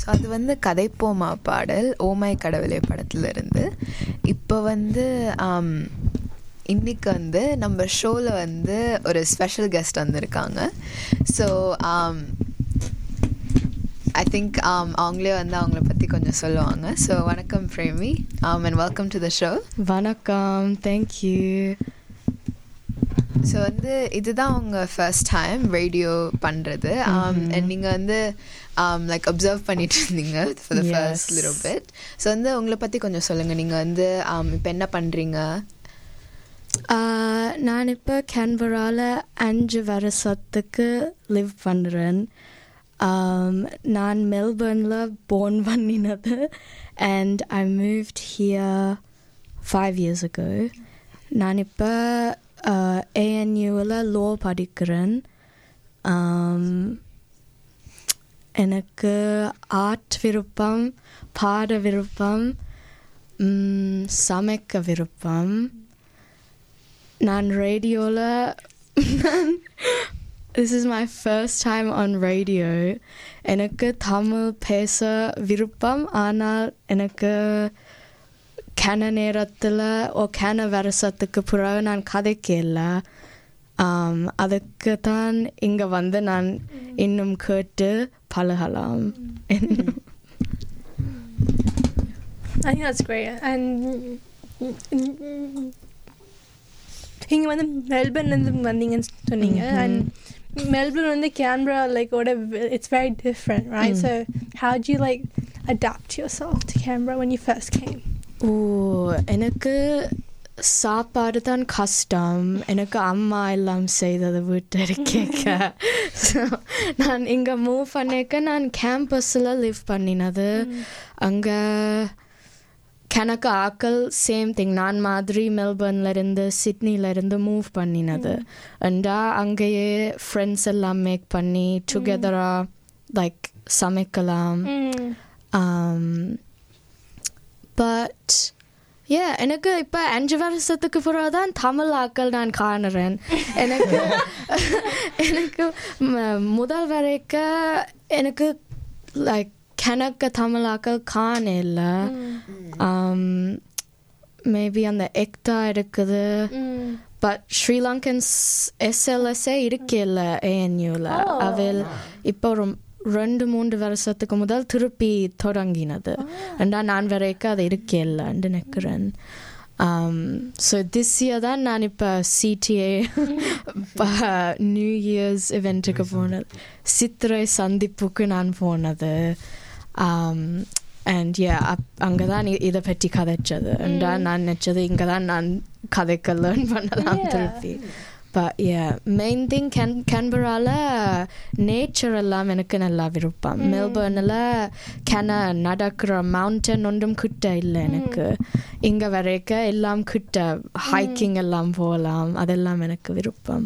So அது வந்து கதைப்போமா பாடல் ஓமை கடவுளே படத்துல இருந்து இப்போ வந்து ஆம், இன்னைக்கு வந்து நம்ம ஷோவில் வந்து ஒரு ஸ்பெஷல் கெஸ்ட் வந்திருக்காங்க ஸோ ஐ திங்க் அவங்களே வந்து அவங்கள பற்றி கொஞ்சம் சொல்லுவாங்க ஸோ வணக்கம் Premi and welcome to the show வணக்கம் தேங்க்யூ ஸோ வந்து இதுதான் உங்கள் ஃபர்ஸ்ட் டைம் ரேடியோ பண்ணுறது அண்ட் நீங்கள் வந்து லைக் அப்சர்வ் பண்ணிட்டு இருந்தீங்க for the first Yes. Little bit so வந்து உங்களை பற்றி கொஞ்சம் சொல்லுங்கள் நீங்கள் வந்து இப்போ என்ன பண்ணுறீங்க நான் இப்போ கேன்பராவில் அஞ்சு வருஷத்துக்கு லிவ் பண்ணுறேன் நான் மெல்பர்னில் போர்ன் பண்ணினது and I moved here five years ago நான் இப்போ ஏஎன்யூவில் லோ படிக்கிறேன் Um, எனக்கு ஆர்ட் விருப்பம் பாட விருப்பம் ம், சமைக்க விருப்பம் நான் ரேடியோவில் this is my first time on radio எனக்கு தமிழ் பேச விருப்பம் ஆனால் எனக்கு கன நேரத்தில் ஓ கன வருஷத்துக்கு பிறகு நான் கதைக்கல ஆம், அதுக்கு தான் இங்கே வந்து நான் இன்னும் கேட்டு பழகலாம் I think that's great. And நீங்கள் வந்து மெல்பர்ன்லேருந்து வந்தீங்கன்னு சொன்னீங்க அண்ட் மெல்பர்ன் வந்து கேன்பரா லைக் ஓட it's very different right so how do you like adapt yourself to Canberra when you first came ஓ எனக்கு சாப்பாடு தான் கஷ்டம் எனக்கு அம்மா எல்லாம் செய்தது வீட்டு கேட்க ஸோ நான் இங்கே மூவ் பண்ணிக்க நான் கேம்பஸில் லிவ் பண்ணினது அங்கே கணக்கு ஆக்கள் சேம் திங் நான் மாதிரி மெல்பர்ன்ல இருந்து சிட்னில இருந்து மூவ் பண்ணினது அண்டா அங்கேயே ஃப்ரெண்ட்ஸ் எல்லாம் மேக் பண்ணி டுகெதரா லைக் சமைக்கலாம் பட் ஏ எனக்கு இப்போ அஞ்சு வருஷத்துக்கு பிறகு தான் தமிழ் ஆக்கள் நான் காணுறேன் எனக்கு எனக்கு ம- முதல் வரைக்க எனக்கு லைக் கணக்க தமிழ் ஆக்கள் காண இல்லை மேபி அந்த எக்தா இருக்குது பட் ஸ்ரீலங்கன்ஸ் எஸ்எல்எஸ்ஏ இருக்கல ஏஎன்யூவில் அவள் இப்போ ஒரு ரெண்டு மூன்று வருஷத்துக்கு முதல் திருப்பி தொடங்கினது ரெண்டா நான் வரைக்கும் அது இருக்கலன்னு நினைக்கிறேன் ஸோ திஸ் இயர் தான் நான் இப்போ சிடிஏ நியூ இயர்ஸ் இவெண்ட்டுக்கு போனது சித்திரை சந்திப்புக்கு நான் போனது அண்ட் ஏ அப் அங்கே தான் இதை பற்றி கதைச்சது அண்டா நான் நினச்சது இங்கே தான் நான் கதைக்க லேர்ன் பண்ணலாம் Yeah. திருப்பி but a main thing can கேன்பரால நேச்சர் எல்லாம் எனக்கு நல்லா விருப்பம் மெல்பர்னில் கென நடக்கிற மவுண்டன் ஒன்றும் கிட்ட இல்லை எனக்கு இங்கே வரைக்க எல்லாம் கிட்ட ஹைக்கிங் எல்லாம் போகலாம் அதெல்லாம் எனக்கு விருப்பம்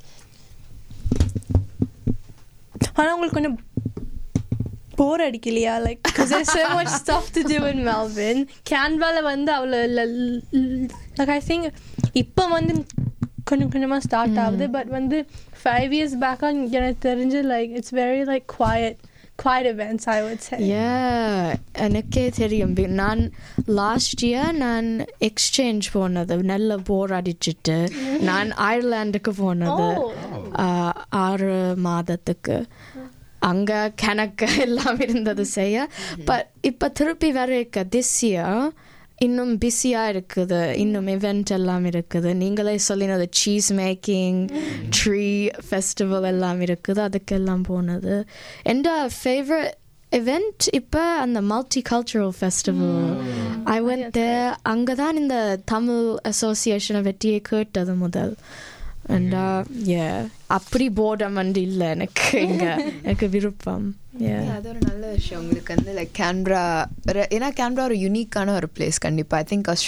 ஆனால் உங்களுக்கு கொஞ்சம் போர் அடிக்கலையா like because there's so much stuff to do in Melbourne கேன்வாவில் வந்து அவ்வளோ லைக் ஐ திங்க் இப்போ வந்து கொஞ்சம் கொஞ்சமாக ஸ்டார்ட் ஆகுது பட் வந்து ஃபைவ் இயர்ஸ் பேக்காக எனக்கு தெரிஞ்சு like it's very like quiet quiet events I would say ஏ எனக்கே தெரியும் பி- நான் லாஸ்ட் இயர் நான் எக்ஸ்சேஞ்ச் போனது நல்ல போர் அடிச்சிட்டு நான் அயர்லாண்டுக்கு போனது Oh. ஆ, ஆறு மாதத்துக்கு அங்க கணக்கு எல்லாம் இருந்தது செய்ய பட் இப்ப திருப்பி வரைக்க திஸ் இயர் இன்னும் பிஸியா இருக்குது இன்னும் இவெண்ட் எல்லாம் இருக்குது நீங்களே சொல்லினது சீஸ் மேக்கிங் ட்ரீ ஃபெஸ்டிவல் எல்லாம் இருக்குது அதுக்கெல்லாம் போனது எந்த ஃபேவரட் இவெண்ட் இப்போ அந்த multicultural festival I went there அங்கே தான் இந்த தமிழ் அசோசியேஷனை வெட்டியே கேட்டது முதல் அண்டா ஏ அப்படி போர்டம் வந்து இல்லை எனக்கு இங்கே எனக்கு விருப்பம் ஏ Yeah, அது ஒரு நல்ல விஷயம் உங்களுக்கு வந்து லைக் கேன்ப்ரா ஏன்னா கேன்ப்ரா ஒரு யூனிக்கான ஒரு பிளேஸ் கண்டிப்பாக ஐ திங்க்